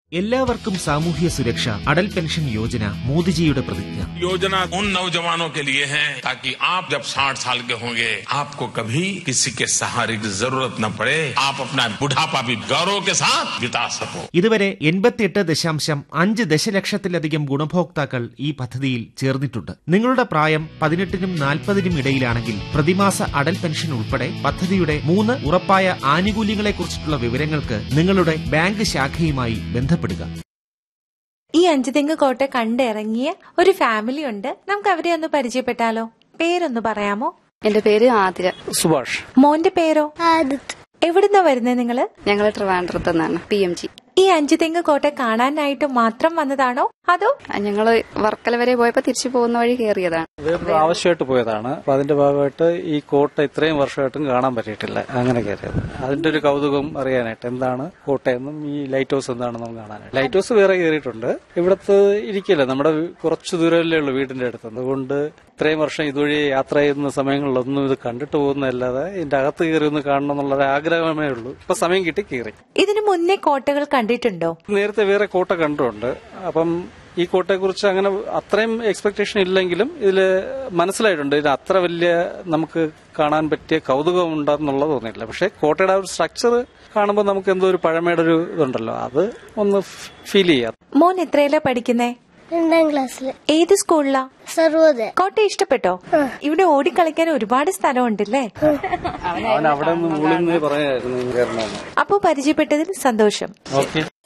എല്ലാവർക്കും സാമൂഹ്യ സുരക്ഷ അടൽ പെൻഷൻ യോജന മോദിജിയുടെ പ്രതിജ്ഞ योजना उन नौजवानों के लिए है ताकि आप जब 60 साल के होंगे आपको कभी किसी के सहारे की जरूरत न पड़े आप अपना बुढ़ापा भी गौरव के साथ बिता सको ഇതുവരെ എൺപത്തിയെട്ട് ദശാംശം അഞ്ച് ദശലക്ഷത്തിലധികം ഗുണഭോക്താക്കൾ ഈ പദ്ധതിയിൽ ചേർന്നിട്ടുണ്ട് നിങ്ങളുടെ പ്രായം പതിനെട്ടിനും നാൽപ്പതിനും ഇടയിലാണെങ്കിൽ പ്രതിമാസ അടൽ പെൻഷൻ ഉൾപ്പെടെ പദ്ധതിയുടെ മൂന്ന് ഉറപ്പായ ആനുകൂല്യങ്ങളെക്കുറിച്ചിട്ടുള്ള വിവരങ്ങൾക്ക് നിങ്ങളുടെ ബാങ്ക് ശാഖയുമായി ബന്ധപ്പെടുക ഈ അഞ്ചുതെങ്ങ് കോട്ട കണ്ടിറങ്ങിയ ഒരു ഫാമിലി ഉണ്ട് നമുക്ക് അവരെ ഒന്ന് പരിചയപ്പെട്ടാലോ പേരൊന്ന് പറയാമോ എന്റെ പേര് ആതിര സുഭാഷ് മോന്റെ പേരോ എവിടുന്നാ വരുന്നത് നിങ്ങള് ഞങ്ങൾ ട്രിവാൻഡ്രത്ത് നിന്നാണ് പി എം ജി ഈ അഞ്ചുതെങ്ങ് കോട്ട കാണാനായിട്ട് മാത്രം വന്നതാണോ അതോ ഞങ്ങള് വർക്കല വരെ പോയപ്പോ തിരിച്ചു പോകുന്ന വഴി കയറിയതാണ് വേറൊരു ആവശ്യമായിട്ട് പോയതാണ് അപ്പൊ അതിന്റെ ഭാഗമായിട്ട് ഈ കോട്ട ഇത്രയും വർഷമായിട്ടും കാണാൻ പറ്റിയിട്ടില്ല അങ്ങനെ കയറിയത് അതിന്റെ ഒരു കൗതുകം അറിയാനായിട്ട് എന്താണ് കോട്ടയെന്നും ഈ ലൈറ്റ് ഹൗസ് എന്താണെന്നും കാണാനായിട്ട് ലൈറ്റ് ഹൗസ് വേറെ കയറിയിട്ടുണ്ട് ഇവിടത്ത് ഇരിക്കില്ല നമ്മുടെ കുറച്ച് ദൂരമല്ലേ ഉള്ളൂ വീടിന്റെ അടുത്ത് അതുകൊണ്ട് ഇത്രയും വർഷം ഇതുവഴി യാത്ര ചെയ്യുന്ന സമയങ്ങളിലൊന്നും ഇത് കണ്ടിട്ട് പോകുന്നതല്ലാതെ ഇതിന്റെ അകത്ത് കയറി ഒന്ന് കാണണം എന്നുള്ള ആഗ്രഹമേ ഉള്ളൂ ഇപ്പൊ സമയം കിട്ടി കയറി ഇതിനു മുന്നേ കോട്ടകൾ കണ്ടിട്ടുണ്ടോ നേരത്തെ വേറെ കോട്ട കണ്ടിട്ടുണ്ട് അപ്പം ഈ കോട്ടയെക്കുറിച്ച് അങ്ങനെ അത്രയും എക്സ്പെക്ടേഷൻ ഇല്ലെങ്കിലും ഇതിൽ മനസ്സിലായിട്ടുണ്ട് ഇതിന് അത്ര വലിയ നമുക്ക് കാണാൻ പറ്റിയ കൗതുകം ഉണ്ടെന്നുള്ളത് തോന്നിയിട്ടില്ല പക്ഷെ കോട്ടയുടെ ആ ഒരു സ്ട്രക്ചർ കാണുമ്പോൾ നമുക്ക് എന്തോ ഒരു പഴമയുടെ ഒരു ഇതുണ്ടല്ലോ അത് ഒന്ന് ഫീൽ ചെയ്യാം മോൻ എത്രയിലാ പഠിക്കുന്നേ രണ്ടാം ക്ലാസ്സില് ഏത് സ്കൂളിലാ സർവോദയ കോട്ട ഇഷ്ടപ്പെട്ടോ ഇവിടെ ഓടിക്കളിക്കാൻ ഒരുപാട് സ്ഥലമുണ്ടല്ലേ അവൻ അവിടെ നിന്ന് മുകളിൽ നിന്ന് പറയായിരുന്നു കയറണമെന്ന് അപ്പോ പരിചയപ്പെട്ടതിൽ സന്തോഷം ഓക്കെ